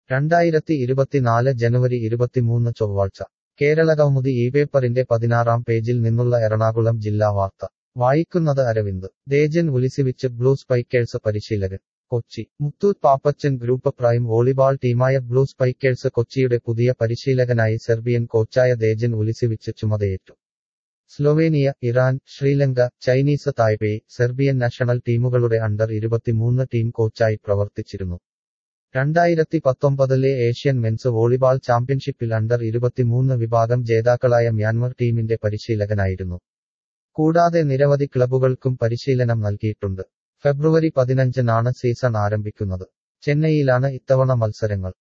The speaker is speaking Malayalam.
രണ്ടായിരത്തി ഇരുപത്തിനാല് ജനുവരി ഇരുപത്തിമൂന്ന് ചൊവ്വാഴ്ച കേരളകൗമുദി ഈ പേപ്പറിന്റെ പതിനാറാം പേജിൽ നിന്നുള്ള എറണാകുളം ജില്ലാ വാർത്ത വായിക്കുന്നത് Aravind Dejan Ulisevic blue spikers പരിശീലകൻ Kochi Muthoot Pappachan group prime volleyball ടീമായ ബ്ലൂ സ്പൈക്കേഴ്സ് കൊച്ചിയുടെ പുതിയ പരിശീലകനായി സെർബിയൻ കോച്ചായ ദേജൻ ഉലിസിവിച്ച് ചുമതലയേറ്റു Slovenia Iran Sri Lanka Chinese Taipei Serbian national ടീമുകളുടെ അണ്ടർ ഇരുപത്തിമൂന്ന് ടീം കോച്ചായി പ്രവർത്തിച്ചിരുന്നു രണ്ടായിരത്തി പത്തൊമ്പതിലെ ഏഷ്യൻ മെൻസ് വോളിബാൾ ചാമ്പ്യൻഷിപ്പിൽ അണ്ടർ ഇരുപത്തിമൂന്ന് വിഭാഗം ജേതാക്കളായ മ്യാൻമർ ടീമിന്റെ പരിശീലകനായിരുന്നു കൂടാതെ നിരവധി ക്ലബുകൾക്കും പരിശീലനം നൽകിയിട്ടുണ്ട് ഫെബ്രുവരി പതിനഞ്ചിനാണ് സീസൺ ആരംഭിക്കുന്നത് ചെന്നൈയിലാണ് ഇത്തവണ മത്സരങ്ങൾ